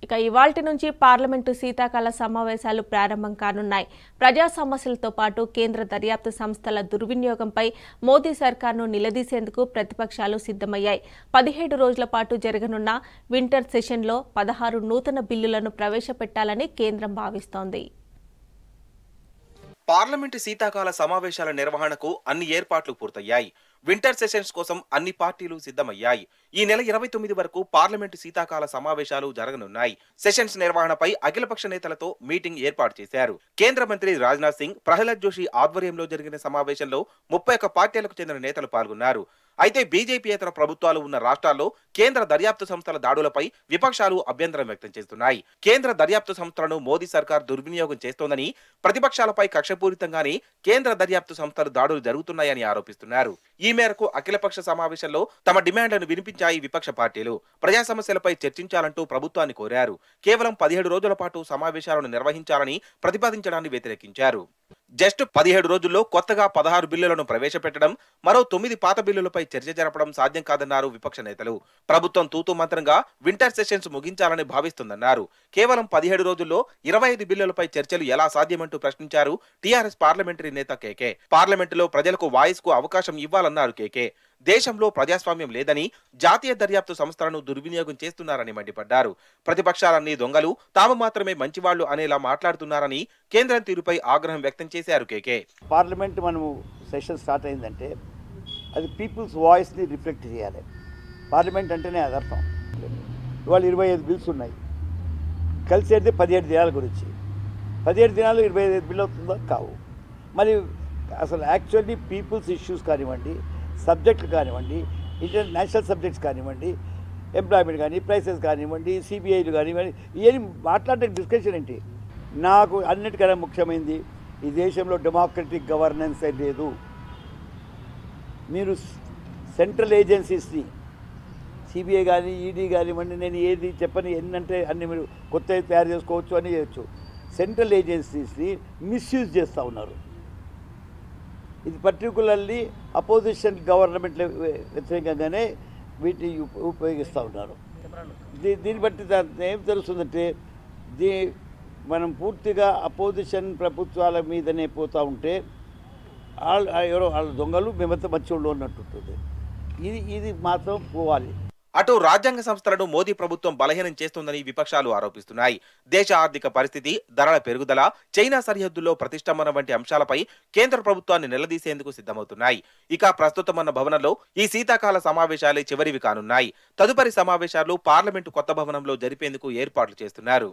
ఇక ఇవాల్టి నుంచి పార్లమెంటు శీతాకాల సమావేశాలు ప్రారంభం కానున్నాయి ప్రజా సమస్యలతో పాటు కేంద్ర దర్యాప్తు సంస్థల దుర్వినియోగంపై మోదీ సర్కార్ను నిలదీసేందుకు ప్రతిపక్షాలు సిద్ధమయ్యాయి పదిహేడు రోజుల పాటు జరగనున్న వింటర్ సెషన్లో పదహారు నూతన బిల్లులను ప్రవేశపెట్టాలని కేంద్రం భావిస్తోంది పార్లమెంటు శీతాకాల సమావేశాల నిర్వహణకు అన్ని ఏర్పాట్లు పూర్తయ్యాయి వింటర్ సెషన్స్ కోసం అన్ని పార్టీలు సిద్ధమయ్యాయి ఈ నెల ఇరవై తొమ్మిది వరకు పార్లమెంటు శీతాకాల సమావేశాలు జరగనున్నాయి సెషన్స్ నిర్వహణపై అఖిలపక్ష నేతలతో మీటింగ్ ఏర్పాటు చేశారు కేంద్ర మంత్రి రాజ్నాథ్ సింగ్ ప్రహ్లాద్ జోషి ఆధ్వర్యంలో జరిగిన సమావేశంలో ముప్పై ఒక్క పార్టీలకు చెందిన నేతలు పాల్గొన్నారు అయితే బీజేపీయేతర ప్రభుత్వాలు ఉన్న రాష్ట్రాల్లో కేంద్ర దర్యాప్తు సంస్థల దాడులపై విపక్షాలు అభ్యంతరం వ్యక్తం చేస్తున్నాయి కేంద్ర దర్యాప్తు సంస్థలను మోదీ సర్కార్ దుర్వినియోగం చేస్తోందని ప్రతిపక్షాలపై కక్షపూరితంగానే కేంద్ర దర్యాప్తు సంస్థలు దాడులు జరుగుతున్నాయని ఆరోపిస్తున్నారు ఈ మేరకు అఖిలపక్ష సమావేశంలో తమ డిమాండ్లను వినిపించాయి విపక్ష పార్టీలు ప్రజా సమస్యలపై చర్చించాలంటూ ప్రభుత్వాన్ని కోరారు కేవలం పదిహేడు రోజుల పాటు సమావేశాలను నిర్వహించాలని ప్రతిపాదించడాన్ని వ్యతిరేకించారు జస్ట్ పదిహేడు రోజుల్లో కొత్తగా పదహారు బిల్లులను ప్రవేశపెట్టడం మరో తొమ్మిది పాత బిల్లులపై చర్చ జరపడం సాధ్యం కాదన్నారు విపక్ష నేతలు ప్రభుత్వం తూతూ మంత్రంగా వింటర్ సెషన్స్ ముగించాలని భావిస్తుందన్నారు కేవలం పదిహేడు రోజుల్లో ఇరవై ఐదు బిల్లులపై చర్చలు ఎలా సాధ్యమంటూ ప్రశ్నించారు టీఆర్ఎస్ పార్లమెంటరీ నేత కేకే పార్లమెంటులో ప్రజలకు వాయిస్ కు అవకాశం ఇవ్వాలన్నారు కేకే దేశంలో ప్రజాస్వామ్యం లేదని జాతీయ దర్యాప్తు సంస్థలను దుర్వినియోగం చేస్తున్నారని మండిపడ్డారు ప్రతిపక్షాలన్నీ దొంగలు తాము మాత్రమే మంచివాళ్లు అనేలా మాట్లాడుతున్నారని కేంద్రం తీరుపై ఆగ్రహం వ్యక్తం చేశారు కేకే పార్లమెంట్ మనము సెషన్ స్టార్ట్ అయిందంటే అది పీపుల్స్ వాయిస్ని రిఫ్లెక్ట్ చేయాలి పార్లమెంట్ అంటేనే అది అర్థం ఇవాళ ఇరవై ఐదు బిల్స్ ఉన్నాయి కలిసేది పదిహేడు దినాల గురించి పదిహేడు దినాలు ఇరవై ఐదు బిల్ అవుతుందో కావు మరి అసలు యాక్చువల్లీ పీపుల్స్ ఇష్యూస్ కానివ్వండి సబ్జెక్టులు కానివ్వండి ఇంటర్ నేషనల్ సబ్జెక్ట్స్ కానివ్వండి ఎంప్లాయ్మెంట్ కానీ ప్రైసెస్ కానివ్వండి సిబిఐలు కానివ్వండి ఇవన్నీ మాట్లాడే డిస్కషన్ ఏంటి నాకు అన్నిటికన్నా ముఖ్యమైనది ఈ దేశంలో డెమోక్రటిక్ గవర్నెన్స్ లేదు మీరు సెంట్రల్ ఏజెన్సీస్ని సిబిఐ కానీ ఈడీ కానివ్వండి నేను ఏది చెప్పని ఎన్నంటే అన్ని మీరు కొత్తవి తయారు చేసుకోవచ్చు అని చేయొచ్చు సెంట్రల్ ఏజెన్సీస్ని మిస్యూజ్ చేస్తూ ఉన్నారు ఇది పర్టికులర్లీ అపోజిషన్ గవర్నమెంట్ వ్యతిరేకంగానే వీటిని ఉప- ఉపయోగిస్తూ ఉన్నారు దీ దీన్ని బట్టి దా- ఏం తెలుస్తుందంటే దీ మనం పూర్తిగా అపోజిషన్ ప్రభుత్వాల మీదనే పోతూ ఉంటే వాళ్ళు ఎవరో వాళ్ళ దొంగలు మేమంతా మంచివాళ్ళు అన్నట్టుంటుంది ఇది ఇది మాత్రం పోవాలి అటు రాజ్యాంగ సంస్థలను మోదీ ప్రభుత్వం బలహీనం చేస్తోందని విపక్షాలు ఆరోపిస్తున్నాయి దేశ ఆర్థిక పరిస్థితి ధరల పెరుగుదల చైనా సరిహద్దుల్లో ప్రతిష్టంభన వంటి అంశాలపై కేంద్ర ప్రభుత్వాన్ని నిలదీసేందుకు సిద్ధమవుతున్నాయి ఇక ప్రస్తుతం ఉన్న భవనంలో ఈ శీతాకాల సమావేశాలే చివరివి కానున్నాయి తదుపరి సమావేశాలు పార్లమెంటు కొత్త భవనంలో జరిపేందుకు ఏర్పాట్లు చేస్తున్నారు